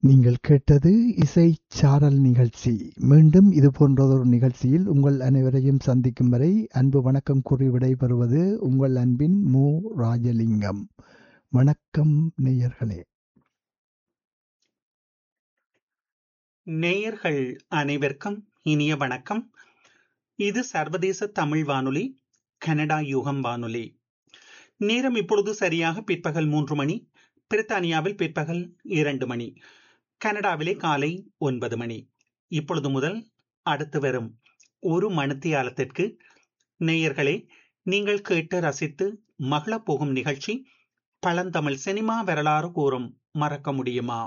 நீங்கள் கேட்டது இசை சாரல் நிகழ்ச்சி மீண்டும் இது போன்றதொரு நிகழ்ச்சியில் உங்கள் அனைவரையும் சந்திக்கும் வரை அன்பு வணக்கம் கூறி விடைபெறுவது உங்கள் அன்பின் மு ராஜலிங்கம் வணக்கம் நேயர்களே நேயர்கள் அனைவருக்கும் இனிய வணக்கம் இது சர்வதேச தமிழ் வானொலி கனடா யுகம் வானொலி நேரம் இப்பொழுது சரியாக பிற்பகல் மூன்று மணி பிரித்தானியாவில் பிற்பகல் இரண்டு மணி கனடாவிலே காலை ஒன்பது மணி இப்பொழுது முதல் அடுத்து வரும் ஒரு மணித்தியாலத்திற்கு நேயர்களே நீங்கள் கேட்டு ரசித்து மகளப் போகும் நிகழ்ச்சி பழந்தமிழ் சினிமா வரலாறு கூறும் மறக்க முடியுமா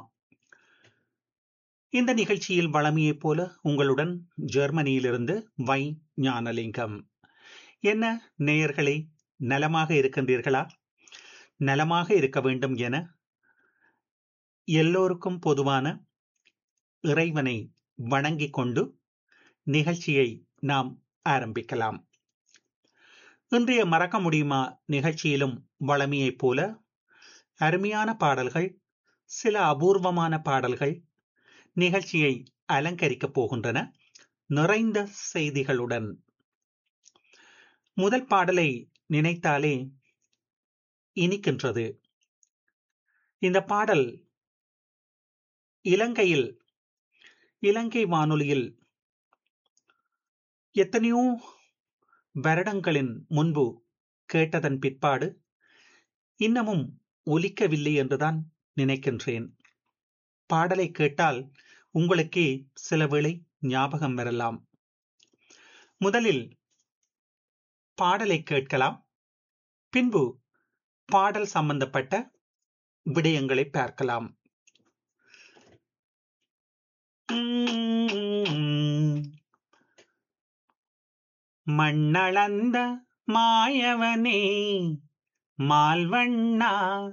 இந்த நிகழ்ச்சியில் வளமையைப் போல உங்களுடன் ஜெர்மனியிலிருந்து வை ஞானலிங்கம் என்ன நேயர்களே நலமாக இருக்கின்றீர்களா நலமாக இருக்க வேண்டும் என எல்லோருக்கும் பொதுவான இறைவனை வணங்கிக் கொண்டு நிகழ்ச்சியை நாம் ஆரம்பிக்கலாம் இன்றைய மறக்க முடியுமா நிகழ்ச்சியிலும் வளமையைப் போல அருமையான பாடல்கள் சில அபூர்வமான பாடல்கள் நிகழ்ச்சியை அலங்கரிக்கப் போகின்றன நிறைந்த செய்திகளுடன் முதல் பாடலை நினைத்தாலே இனிக்கின்றது இந்த பாடல் இலங்கையில் இலங்கை வானொலியில் எத்தனையோ வருடங்களின் முன்பு கேட்டதன் பிற்பாடு இன்னமும் ஒலிக்கவில்லை என்றுதான் நினைக்கின்றேன் பாடலை கேட்டால் உங்களுக்கே சில வேளை ஞாபகம் வரலாம் முதலில் பாடலை கேட்கலாம் பின்பு பாடல் சம்பந்தப்பட்ட விடயங்களை பார்க்கலாம் மண்ணளந்த மாயவனே மால்வண்ணா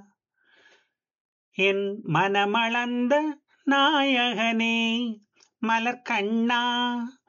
என் மனமளந்த நாயகனே மலர்கண்ணா